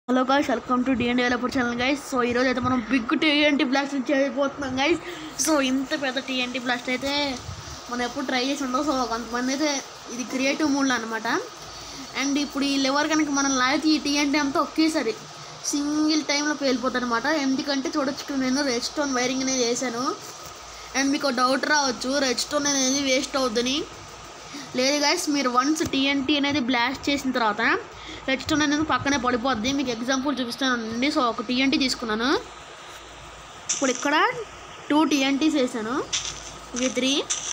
hello guys welcome to DN developer channel guys so ఈరోజు అయితే మనం బిగ్ టీఎన్టీ బ్లాస్ట్ చేయబోతున్నాం గైస్ సో ఇంత పెద్ద టీఎన్టీ బ్లాస్ట్ అయితే మనం ఎప్పుడు ట్రై చేసి ఉండవు సో కొంతమంది అయితే ఇది క్రియేటివ్ మూడ్లో అనమాట అండ్ ఇప్పుడు ఈ లెవర్ కనుక మనం లాగితే ఈ టీఎన్టీ అంతా ఒకేసారి సింగిల్ టైంలో పేలిపోతుంది అనమాట ఎందుకంటే చూడొచ్చు నేను రెడ్ స్టోన్ వైరింగ్ అనేది వేసాను అండ్ మీకు డౌట్ రావచ్చు రెడ్ స్టోన్ అనేది వేస్ట్ అవుద్దని లేదు గైస్ మీరు వన్స్ టీఎన్టీ అనేది బ్లాస్ట్ చేసిన తర్వాత రెడ్ స్టోన్ అనేది పక్కనే పడిపోద్ది మీకు ఎగ్జాంపుల్ చూపిస్తానండి సో ఒక టీఎన్టీ తీసుకున్నాను ఇప్పుడు ఇక్కడ టూ టీఎన్టీస్ వేసాను ఇవి త్రీ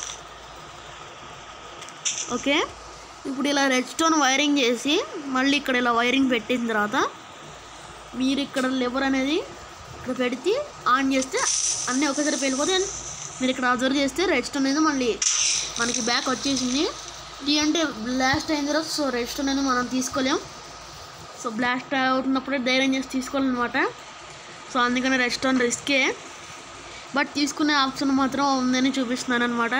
ఓకే ఇప్పుడు ఇలా రెడ్ స్టోన్ వైరింగ్ చేసి మళ్ళీ ఇక్కడ ఇలా వైరింగ్ పెట్టిన తర్వాత మీరు ఇక్కడ లివర్ అనేది ఇక్కడ పెడితే ఆన్ చేస్తే అన్నీ ఒకేసారి వెళ్ళిపోతాయి అండ్ మీరు ఇక్కడ అబ్జర్వ్ చేస్తే రెడ్ స్టోన్ అనేది మళ్ళీ మనకి బ్యాక్ వచ్చేసింది ఇది అంటే బ్లాస్ట్ అయిన తర్వాత సో రెడ్ స్టోన్ అనేది మనం తీసుకోలేం సో బ్లాస్ట్ అవుతున్నప్పుడే ధైర్యం చేసి తీసుకోవాలన్నమాట సో అందుకని రెడ్ స్టోన్ రిస్కే బట్ తీసుకునే ఆప్షన్ మాత్రం ఉందని చూపిస్తున్నాను అనమాట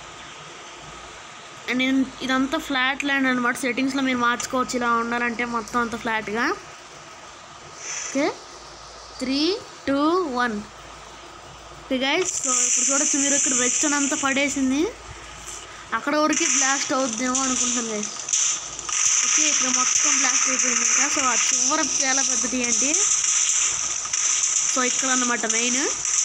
అండ్ నేను ఇదంతా ఫ్లాట్ ల్యాండ్ అనమాట సెట్టింగ్స్లో మీరు మార్చుకోవచ్చు ఇలా ఉండాలంటే మొత్తం అంతా ఫ్లాట్గా okay three two one okay guys so ఇప్పుడు చూడొచ్చు మీరు ఇక్కడ రెడ్ స్టోన్ అంతా పడేసింది అక్కడ వరకు బ్లాస్ట్ అవుద్దేమో అనుకుంటాను గైస్ ఓకే ఇక్కడ మొత్తం బ్లాస్ట్ అయిపోయింది ఇంకా సో ఆ చివర చాలా పెద్దది ఏంటి సో ఇక్కడ అన్నమాట మెయిన్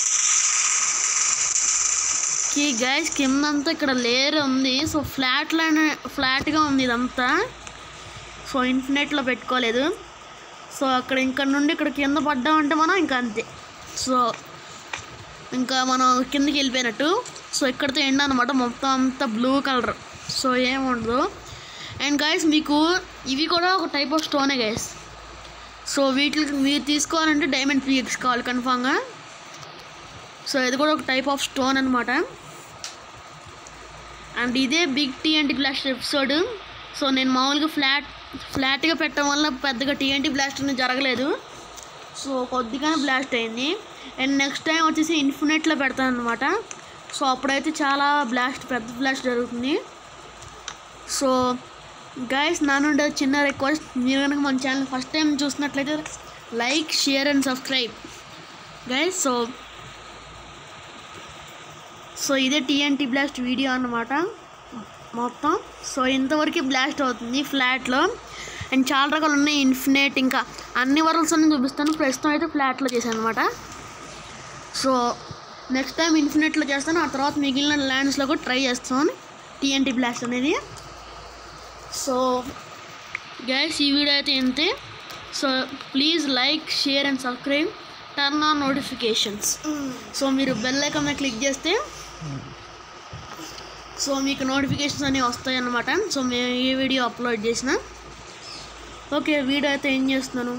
కి గైస్ కిందంతా ఇక్కడ లేయర్ ఉంది సో ఫ్లాట్ లైన్ ఫ్లాట్గా ఉంది ఇదంతా సో ఇన్ఫినెట్లో పెట్టుకోలేదు సో అక్కడ ఇక్కడ నుండి ఇక్కడ కింద పడ్డామంటే మనం ఇంకా అంతే సో ఇంకా మనం కిందకి వెళ్ళిపోయినట్టు సో ఇక్కడితో ఎండ్ అనమాట మొత్తం అంతా బ్లూ కలర్ సో ఏముండదు అండ్ గైస్ మీకు ఇవి కూడా ఒక టైప్ ఆఫ్ స్టోనే గైస్ సో వీటికి మీరు తీసుకోవాలంటే డైమండ్ పిఎక్స్ కావాలి కన్ఫామ్గా సో ఇది కూడా ఒక టైప్ ఆఫ్ స్టోన్ అనమాట అండ్ ఇదే big TNT blast episode so నేను మామూలుగా ఫ్లాట్ ఫ్లాట్గా పెట్టడం వల్ల పెద్దగా టీఎన్టీ బ్లాస్ట్ అనేది జరగలేదు సో కొద్దిగానే బ్లాస్ట్ అయింది అండ్ నెక్స్ట్ టైం వచ్చేసి ఇన్ఫినిట్లో పెడతాను అనమాట సో అప్పుడైతే చాలా బ్లాస్ట్ పెద్ద బ్లాస్ట్ జరుగుతుంది సో గైస్ నా నుండి ఒక చిన్న రిక్వెస్ట్ మీరు కనుక మన ఛానల్ ఫస్ట్ టైం చూసినట్లయితే like share and subscribe guys so so ఇదే టీఎన్టీ బ్లాస్ట్ వీడియో అన్నమాట మొత్తం సో ఇంతవరకు బ్లాస్ట్ అవుతుంది ఫ్లాట్లో అండ్ చాలా రకాలు ఉన్నాయి ఇన్ఫినిట్ ఇంకా అన్ని వరల్స్ అన్ని చూపిస్తాను ప్రస్తుతం అయితే ఫ్లాట్లో చేశాను అనమాట సో నెక్స్ట్ టైం ఇన్ఫినిట్లో చేస్తాను ఆ తర్వాత మిగిలిన ల్యాండ్స్లో కూడా ట్రై చేస్తాను టీఎన్టీ బ్లాస్ట్ అనేది సో గైస్ ఈ వీడియో అయితే ఇంతే so please like share and subscribe turn on notifications so మీరు బెల్ ఐకాన్ మీద క్లిక్ చేస్తే సో మీకు నోటిఫికేషన్స్ అనేవి వస్తాయి అన్నమాట సో మేము ఏ వీడియో అప్లోడ్ చేసినా ఓకే వీడియో అయితే ఏం చేస్తున్నాను